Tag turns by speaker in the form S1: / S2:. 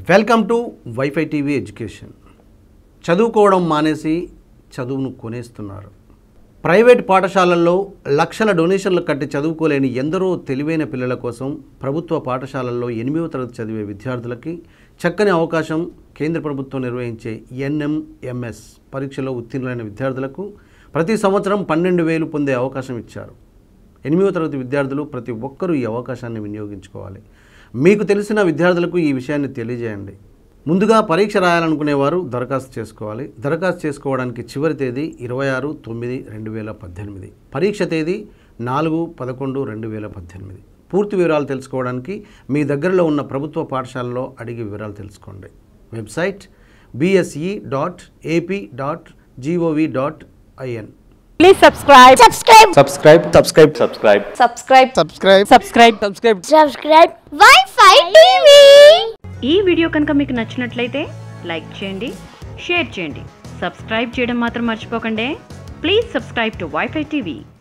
S1: Welcome to WiFi TV education చదువుకోవడం మానేసి చదువును కొనేస్తున్నారు ప్రైవేట్ పాఠశాలల్లో లక్షల డొనేషన్లు కట్టి చదువుకోలేని ఎందరో తెలివైన పిల్లల కోసం ప్రభుత్వ పాఠశాలల్లో ఎనిమిదవ తరగతి చదివే విద్యార్థులకి చక్కని అవకాశం కేంద్ర ప్రభుత్వం నిర్వహించే ఎన్ఎంఎంఎస్ పరీక్షలో ఉత్తీర్ణులైన విద్యార్థులకు ప్రతి సంవత్సరం పన్నెండు వేలు పొందే అవకాశం ఇచ్చారు ఎనిమిదవ తరగతి విద్యార్థులు ప్రతి ఒక్కరూ ఈ అవకాశాన్ని వినియోగించుకోవాలి మీకు తెలిసిన విద్యార్థులకు ఈ విషయాన్ని తెలియజేయండి ముందుగా పరీక్ష రాయాలనుకునేవారు దరఖాస్తు చేసుకోవాలి దరఖాస్తు చేసుకోవడానికి చివరి తేదీ ఇరవై ఆరు తొమ్మిది రెండు వేల పద్దెనిమిది పరీక్ష తేదీ నాలుగు పదకొండు రెండు వేల పద్దెనిమిది పూర్తి వివరాలు తెలుసుకోవడానికి మీ దగ్గరలో ఉన్న ప్రభుత్వ పాఠశాలలో అడిగి వివరాలు తెలుసుకోండి website BSE dot AP dot GOV dot IN
S2: Please subscribe.
S3: subscribe
S4: subscribe subscribe subscribe
S2: Subscribe.
S4: subscribe
S2: Subscribe. Subscribe.
S3: subscribe wi-fi tv
S5: ఈ వీడియో కనుక మీకు నచ్చినట్లయితే లైక్ చేయండి షేర్ చేయండి సబ్స్క్రైబ్ చేయడం మాత్రం మర్చిపోకండి please subscribe to WiFi TV